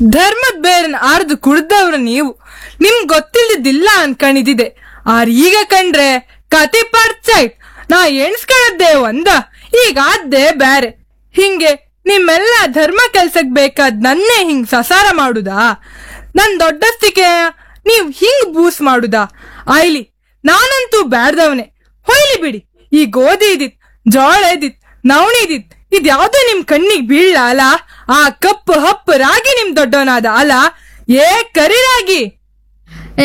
ಧರ್ಮದ ಬೇರನ್ ಆರ್ದು ಕುಡ್ದವ್ರು ನೀವು ನಿಮ್ ಗೊತ್ತಿಲ್ಲದಿಲ್ಲ ಅನ್ಕಣಿದಿದೆ ಆರ್ ಈಗ ಕಂಡ್ರೆ ಕತೆ ಪರ್ಚಾಯ್ತ್ ನಾ ಎಣ್ಸ್ಕೊಳ್ಳದ್ದೇ ಒಂದ ಈಗ ಆದ್ದೇ ಬ್ಯಾರೆ ಹಿಂಗೆ ನಿಮ್ಮೆಲ್ಲ ಧರ್ಮ ಕೆಲ್ಸಕ್ ಬೇಕಾದ್ ನನ್ನೇ ಹಿಂಗ್ ಸಸಾರ ಮಾಡುದಾ ನನ್ ದೊಡ್ಡಸ್ತಿಕೆ ನೀವ್ ಹಿಂಗ್ ಬೂಸ್ ಮಾಡುದಾ ಆಯ್ಲಿ ನಾನಂತೂ ಬ್ಯಾಡ್ದವನೆ ಹೊಯ್ಲಿ ಬಿಡಿ ಈ ಗೋಧಿ ಇದಿತ್ ಜೋಳ ಇದಿತ್ ನವಣಿ ಇದಿತ್ ಇದ್ಯಾವ್ದೋ ನಿಮ್ ಕಣ್ಣಿಗ್ ಬೀಳ್ಲ ಅಲ ಆ ಕಪ್ಪು ಹಪ್ಪು ರಾಗಿ ನಿಮ್ ದೊಡ್ಡವನಾದ ಅಲ ಏ ಕರಿರಾಗಿ